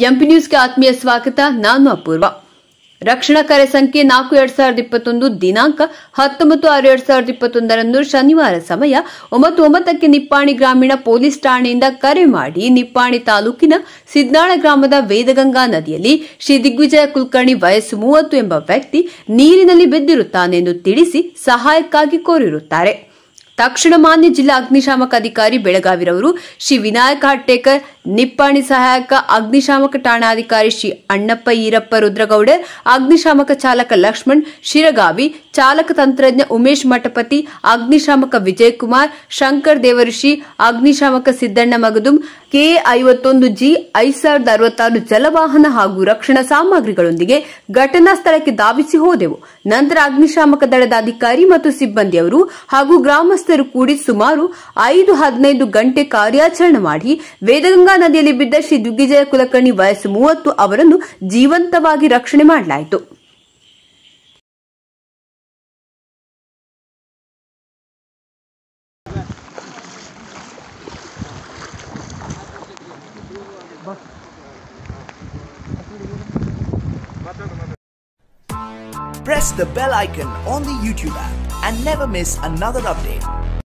MP ನ್ಯೂಸ್ಗೆ ಆತ್ಮೀಯ ಸ್ವಾಗತ ನಾನು ಅಪೂರ್ವ ರಕ್ಷಣಾ ಕಾರ್ಯ ಸಂಖ್ಯೆ ನಾಲ್ಕು ಎರಡ್ ಸಾವಿರದ ಇಪ್ಪತ್ತೊಂದು ದಿನಾಂಕ ಹತ್ತೊಂಬತ್ತು ಆರು ಎರಡ್ ಸಾವಿರದ ಇಪ್ಪತ್ತೊಂದರಂದು ಶನಿವಾರ ಸಮಯ ಒಂಬತ್ತು ಒಂಬತ್ತಕ್ಕೆ ನಿಪ್ಪಾಣಿ ಗ್ರಾಮೀಣ ಪೊಲೀಸ್ ಠಾಣೆಯಿಂದ ಕರೆ ಮಾಡಿ ನಿಪ್ಪಾಣಿ ತಾಲೂಕಿನ ಸಿದ್ನಾಳ ಗ್ರಾಮದ ವೇದಗಂಗಾ ನದಿಯಲ್ಲಿ ಶ್ರೀ ದಿಗ್ವಿಜಯ ಕುಲಕರ್ಣಿ ವಯಸ್ಸು ಮೂವತ್ತು ಎಂಬ ವ್ಯಕ್ತಿ ನೀರಿನಲ್ಲಿ ಬಿದ್ದಿರುತ್ತಾನೆಂದು ತಿಳಿಸಿ ಸಹಾಯಕ್ಕಾಗಿ ಕೋರಿರುತ್ತಾರೆ ತಕ್ಷಣ ಮಾನ್ಯ ಜಿಲ್ಲಾ ಅಗ್ನಿಶಾಮಕ ಅಧಿಕಾರಿ ಬೆಳಗಾವಿರವರು ಶ್ರೀ ವಿನಾಯಕ ಹಟ್ಟೇಕರ್ ನಿಪ್ಪಾಣಿ ಸಹಾಯಕ ಅಗ್ನಿಶಾಮಕ ಠಾಣಾಧಿಕಾರಿ ಶ್ರೀ ಅಣ್ಣಪ್ಪ ಈರಪ್ಪ ರುದ್ರಗೌಡರ್ ಅಗ್ನಿಶಾಮಕ ಚಾಲಕ ಲಕ್ಷ್ಮಣ್ ಶಿರಗಾವಿ ಚಾಲಕ ತಂತ್ರಜ್ಞ ಉಮೇಶ್ ಮಠಪತಿ ಅಗ್ನಿಶಾಮಕ ವಿಜಯ್ ಕುಮಾರ್ ಶಂಕರ್ ದೇವಋಷಿ ಅಗ್ನಿಶಾಮಕ ಸಿದ್ದಣ್ಣ ಮಗದುಂ ಕೆ ಐವತ್ತೊಂದು ಜಿ ಐದ್ ಸಾವಿರದ ಅರವತ್ತಾರು ಜಲವಾಹನ ಹಾಗೂ ರಕ್ಷಣಾ ಸಾಮಗ್ರಿಗಳೊಂದಿಗೆ ಘಟನಾ ಸ್ಥಳಕ್ಕೆ ಧಾವಿಸಿ ಹೋದೆವು ನಂತರ ಅಗ್ನಿಶಾಮಕ ದಳದ ಅಧಿಕಾರಿ ಮತ್ತು ಸಿಬ್ಬಂದಿಯವರು ಹಾಗೂ ಗ್ರಾಮಸ್ಥರು ಕೂಡಿ ಸುಮಾರು ಐದು ಹದಿನೈದು ಗಂಟೆ ಕಾರ್ಯಾಚರಣೆ ಮಾಡಿ ವೇದಗಂಗಾ ನದಿಯಲ್ಲಿ ಬಿದ್ದ ಶ್ರೀ ದಿಗ್ವಿಜಯ ಕುಲಕರ್ಣಿ ವಯಸ್ಸು ಮೂವತ್ತು ಅವರನ್ನು ಜೀವಂತವಾಗಿ ರಕ್ಷಣೆ ಮಾಡಲಾಯಿತು Press the bell icon on the YouTube app and never miss another update.